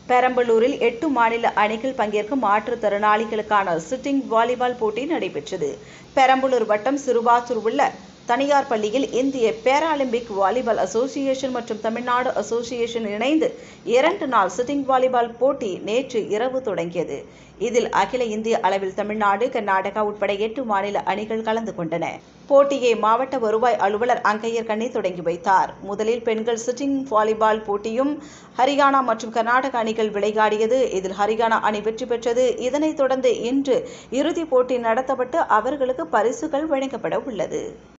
பெரம்பலூரில் எட்டு மாநில அணிகள் பங்கேற்கும் மாற்றுத்திறனாளிகளுக்கான சிட்டிங் வாலிபால் போட்டி நடைபெற்றது பெரம்பலூர் வட்டம் சிறுவாத்தூர் உள்ள தனியார் பள்ளியில் இந்திய பேராலிம்பிக் வாலிபால் அசோசியேஷன் மற்றும் தமிழ்நாடு அசோசியேஷன் இணைந்து இரண்டு நாள் சிட்டிங் வாலிபால் போட்டி நேற்று இரவு தொடங்கியது இதில் அகில இந்திய அளவில் தமிழ்நாடு கர்நாடகா உட்பட எட்டு மாநில அணிகள் கலந்து கொண்டன போட்டியை மாவட்ட வருவாய் அலுவலர் அங்கையர் கண்ணி தொடங்கி வைத்தார் முதலில் பெண்கள் சிட்டிங் வாலிபால் போட்டியும் ஹரியானா மற்றும் கர்நாடக அணிகள் விளையாடியது இதில் ஹரியானா அணி வெற்றி பெற்றது இதனைத் தொடர்ந்து இன்று இறுதிப் போட்டி நடத்தப்பட்டு அவர்களுக்கு பரிசுகள் வழங்கப்பட உள்ளது